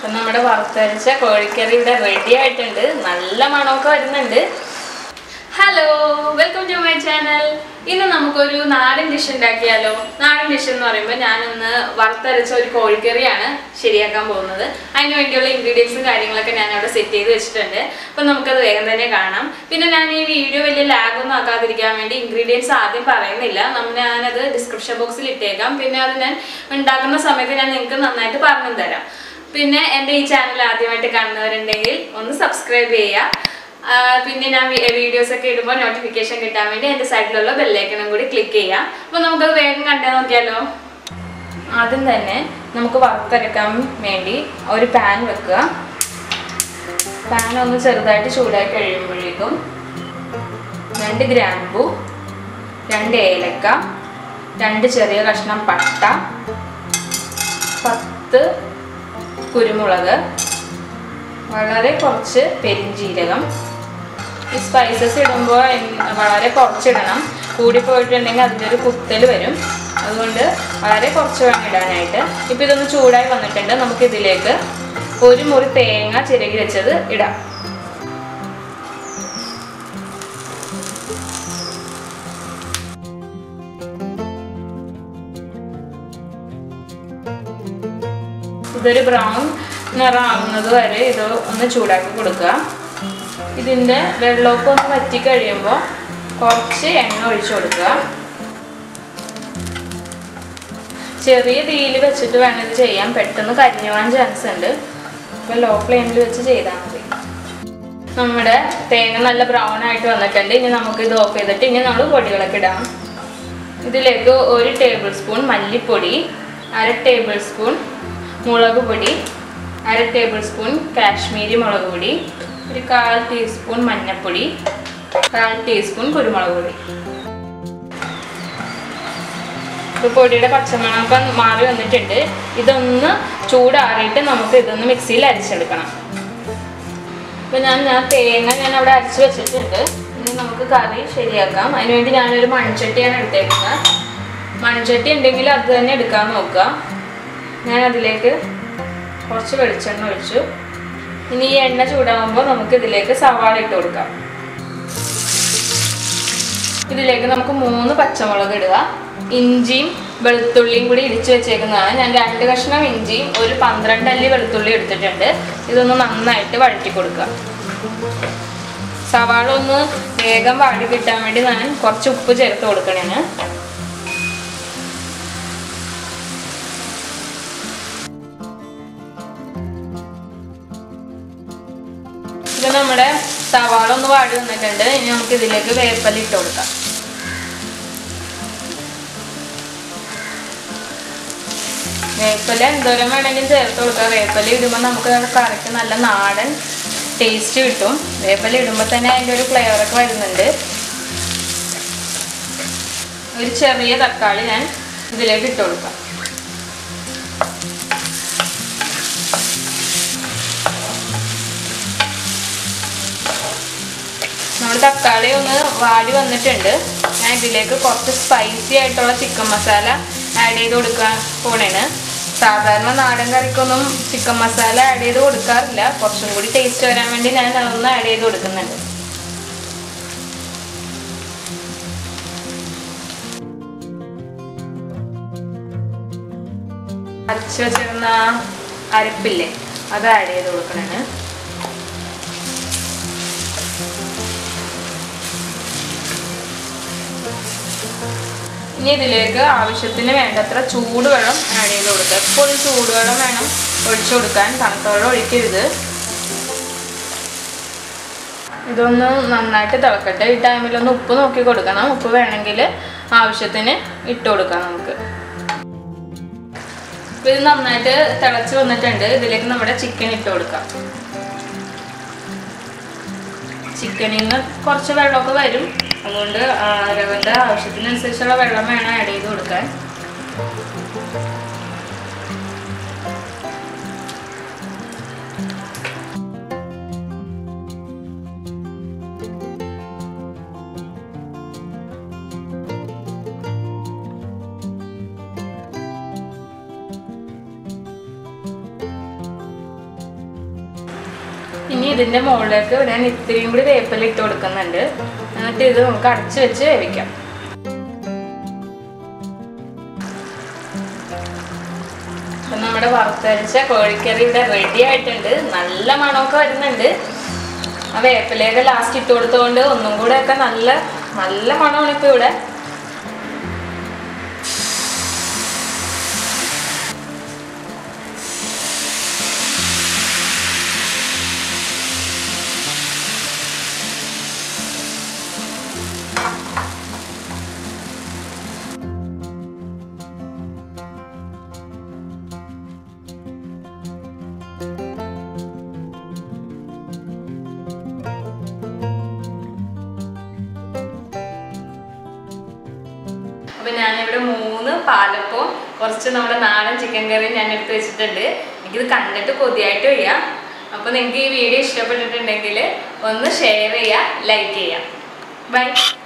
അപ്പം നമ്മുടെ വറുത്തരച്ച കോഴിക്കറി ഇവിടെ റെഡി ആയിട്ടുണ്ട് നല്ല മണമൊക്കെ വരുന്നുണ്ട് hello welcome to my channel ഇന്ന് നമുക്കൊരു നാടൻ ഡിഷ് ഉണ്ടാക്കിയാലോ നാടൻ ഡിഷ് എന്ന് പറയുമ്പോൾ ഞാനൊന്ന് വറുത്തരച്ച ഒരു കോഴിക്കറിയാണ് ശരിയാക്കാൻ പോകുന്നത് അതിന് വേണ്ടിയുള്ള ഇൻഗ്രീഡിയൻസും കാര്യങ്ങളൊക്കെ ഞാൻ അവിടെ സെറ്റ് ചെയ്ത് വെച്ചിട്ടുണ്ട് അപ്പം നമുക്കത് വേഗം തന്നെ കാണാം പിന്നെ ഞാൻ ഈ വീഡിയോ വലിയ ലാഗൊന്നും ആക്കാതിരിക്കാൻ വേണ്ടി ഇൻഗ്രീഡിയൻസ് ആദ്യം പറയുന്നില്ല നമ്മൾ ഞാനത് ഡിസ്ക്രിപ്ഷൻ ബോക്സിൽ ഇട്ടേക്കാം പിന്നെ അത് ഞാൻ ഉണ്ടാക്കുന്ന സമയത്ത് ഞാൻ നിങ്ങൾക്ക് നന്നായിട്ട് പറഞ്ഞു തരാം പിന്നെ എൻ്റെ ഈ ചാനൽ ആദ്യമായിട്ട് കാണുന്നവരുണ്ടെങ്കിൽ ഒന്ന് സബ്സ്ക്രൈബ് ചെയ്യുക ആ, പിന്നെ ഞാൻ വീഡിയോസ് ഒക്കെ ഇടുമ്പോൾ നോട്ടിഫിക്കേഷൻ കിട്ടാൻ വേണ്ടി എൻ്റെ സൈഡിലുള്ള ബെല്ലൈക്കണും കൂടി ക്ലിക്ക് ചെയ്യാം അപ്പോൾ നമുക്കത് വേഗം കണ്ടു നോക്കിയാലോ ആദ്യം തന്നെ നമുക്ക് വറുത്തരക്കാൻ വേണ്ടി ഒരു പാൻ വെക്കുക പാൻ ഒന്ന് ചെറുതായിട്ട് ചൂടായി കഴിയുമ്പോഴേക്കും രണ്ട് ഗ്രാമ്പു രണ്ട് ഏലക്ക രണ്ട് ചെറിയ കഷ്ണം പട്ട പത്ത് കുരുമുളക് വളരെ കുറച്ച് പെരിഞ്ജീരകം ഈ സ്പൈസസ് ഇടുമ്പോൾ വളരെ കുറച്ചിടണം കൂടിപ്പോയിട്ടുണ്ടെങ്കിൽ അതിൻ്റെ ഒരു കുത്തൽ വരും അതുകൊണ്ട് വളരെ കുറച്ച് വേണം ഇടാനായിട്ട് ഇപ്പം ഇതൊന്ന് ചൂടായി വന്നിട്ടുണ്ട് നമുക്ക് ഇതിലേക്ക് ഒരു മുറി തേങ്ങ ചിരകി വെച്ചത് ഇടാം ഇതൊരു ബ്രൗൺ നിറമാകുന്നത് വരെ ഇത് ഒന്ന് ചൂടാക്കി കൊടുക്കുക ഇതിൻ്റെ വെള്ളമൊക്കെ ഒന്ന് വറ്റി കഴിയുമ്പോൾ കുറച്ച് എണ്ണ ഒഴിച്ചു കൊടുക്കുക ചെറിയ തീയിൽ വെച്ചിട്ട് വേണം ഇത് ചെയ്യാൻ പെട്ടെന്ന് കരിഞ്ഞു പോകാൻ ചാൻസ് ഉണ്ട് അപ്പോൾ ലോ ഫ്ലെയിമിൽ വെച്ച് ചെയ്താൽ മതി നമ്മുടെ തേങ്ങ നല്ല ബ്രൗൺ ആയിട്ട് വന്നിട്ടുണ്ട് ഇനി നമുക്ക് ഇത് ഓഫ് ചെയ്തിട്ട് ഇനി നമ്മൾ പൊടികളൊക്കെ ഇടാം ഇതിലേക്ക് ഒരു ടേബിൾ സ്പൂൺ മല്ലിപ്പൊടി അര ടേബിൾ സ്പൂൺ മുളക് പൊടി അര ടേബിൾ സ്പൂൺ കാശ്മീരി മുളക് പൊടി ഒരു കാൽ ടീസ്പൂൺ മഞ്ഞൾപ്പൊടി കാൽ ടീസ്പൂൺ കുരുമുളക് പൊടി ഇപ്പോൾ പൊടിയുടെ പച്ചമണമൊക്കെ മാറി വന്നിട്ടുണ്ട് ഇതൊന്ന് ചൂടാറിയിട്ട് നമുക്ക് ഇതൊന്ന് മിക്സിയിൽ അരച്ചെടുക്കണം അപ്പോൾ ഞാൻ ഞാൻ തേങ്ങ ഞാൻ അവിടെ അരച്ച് വെച്ചിട്ടുണ്ട് ഇനി നമുക്ക് കറി ശരിയാക്കാം അതിനുവേണ്ടി ഞാനൊരു മൺചട്ടിയാണ് എടുത്തേക്കുന്നത് മൺചട്ടി ഉണ്ടെങ്കിൽ അത് തന്നെ എടുക്കാൻ നോക്കുക ഞാൻ അതിലേക്ക് കുറച്ച് വെളിച്ചെണ്ണ ഒഴിച്ചു ഇനി ഈ എണ്ണ ചൂടാകുമ്പോൾ നമുക്ക് ഇതിലേക്ക് സവാള ഇട്ട് കൊടുക്കാം ഇതിലേക്ക് നമുക്ക് മൂന്ന് പച്ചമുളക് ഇടുക ഇഞ്ചിയും വെളുത്തുള്ളിയും കൂടി ഇടിച്ചു വെച്ചേക്കുന്നതാണ് ഞാൻ രണ്ട് കഷ്ണം ഇഞ്ചിയും ഒരു പന്ത്രണ്ട് അല്ലി വെളുത്തുള്ളി എടുത്തിട്ടുണ്ട് ഇതൊന്ന് നന്നായിട്ട് വഴറ്റി കൊടുക്കുക സവാള ഒന്ന് വേഗം വാടി കിട്ടാൻ വേണ്ടി ഞാൻ കുറച്ച് ഉപ്പ് ചേർത്ത് കൊടുക്കണേ ഇത് നമ്മുടെ സവാള ഒന്ന് വാടി വന്നിട്ടുണ്ട് ഇനി നമുക്ക് ഇതിലേക്ക് വേപ്പല ഇട്ട് കൊടുക്കാം വേപ്പല എന്തോരം വേണമെങ്കിലും ചേർത്ത് കൊടുക്കാം വേപ്പല ഇടുമ്പോൾ നമുക്ക് കറിക്ക് നല്ല നാടൻ ടേസ്റ്റ് കിട്ടും വേപ്പല ഇടുമ്പോൾ തന്നെ അതിൻ്റെ ഒരു ഫ്ലേവറൊക്കെ വരുന്നുണ്ട് ഒരു ചെറിയ തക്കാളി ഞാൻ ഇതിലേക്ക് ഇട്ട് കൊടുക്കാം നമ്മുടെ തക്കാളി ഒന്ന് വാടി വന്നിട്ടുണ്ട് ഞാൻ ഇതിലേക്ക് കുറച്ച് സ്പൈസി ആയിട്ടുള്ള ചിക്കൻ മസാല ആഡ് ചെയ്ത് കൊടുക്കാൻ പോണേണ് സാധാരണ നാടൻ കറിക്കൊന്നും ചിക്കൻ മസാല ആഡ് ചെയ്ത് കൊടുക്കാറില്ല കുറച്ചും കൂടി ടേസ്റ്റ് വരാൻ വേണ്ടി ഞാൻ അതൊന്ന് ആഡ് ചെയ്ത് കൊടുക്കുന്നുണ്ട് അരച്ച് വെച്ചിരുന്ന അരപ്പില്ലേ അത് ആഡ് ചെയ്ത് കൊടുക്കണേ ഇനി ഇതിലേക്ക് ആവശ്യത്തിന് വേണ്ടത്ര ചൂടുവെള്ളം ആഡ് ചെയ്ത് കൊടുക്കുക എപ്പോഴും ചൂടുവെള്ളം വേണം ഒഴിച്ചു കൊടുക്കാൻ തണുത്ത വെള്ളം ഒഴിക്കരുത് ഇതൊന്ന് നന്നായിട്ട് തിളക്കട്ടെ ഈ ടൈമിലൊന്ന് ഉപ്പ് നോക്കി കൊടുക്കണം ഉപ്പ് വേണമെങ്കിൽ ആവശ്യത്തിന് ഇട്ട് കൊടുക്കാം നമുക്ക് ഇപ്പം ഇത് നന്നായിട്ട് തിളച്ച് വന്നിട്ടുണ്ട് ഇതിലേക്ക് നമ്മുടെ ചിക്കൻ ഇട്ട് കൊടുക്കാം ചിക്കനിൽ നിന്ന് കുറച്ച് വെള്ളമൊക്കെ വരും അതുകൊണ്ട് അരവൻ്റെ ആവശ്യത്തിനനുസരിച്ചുള്ള വെള്ളം വേണം ആഡ് ചെയ്ത് കൊടുക്കാൻ ഇനി ഇതിന്റെ മുകളിലേക്ക് ഞാൻ ഇത്തിരിയും കൂടി വേപ്പില ഇട്ട് കൊടുക്കുന്നുണ്ട് എന്നിട്ട് ഇത് നമുക്ക് അടച്ചു വെച്ച് വേവിക്കാം അപ്പൊ നമ്മുടെ വറുത്തരച്ച കോഴിക്കറി ഇവിടെ റെഡി ആയിട്ടുണ്ട് നല്ല മണമൊക്കെ വരുന്നുണ്ട് ആ വേപ്പിലയൊക്കെ ലാസ്റ്റ് ഇട്ട് കൊടുത്തുകൊണ്ട് ഒന്നും കൂടെ ഒക്കെ നല്ല നല്ല മണമാണ് ഇപ്പൊ ഇവിടെ അപ്പൊ ഞാനിവിടെ മൂന്ന് പാലപ്പവും കുറച്ച് നമ്മുടെ നാടൻ ചിക്കൻ കറിയും ഞാൻ എടുത്ത് വെച്ചിട്ടുണ്ട് എനിക്കിത് കണ്ടിട്ട് കൊതിയായിട്ട് വയ്യ അപ്പൊ നിങ്ങൾക്ക് ഈ വീഡിയോ ഇഷ്ടപ്പെട്ടിട്ടുണ്ടെങ്കിൽ ഒന്ന് ഷെയർ ചെയ്യുക ലൈക്ക് ചെയ്യുക ബൈ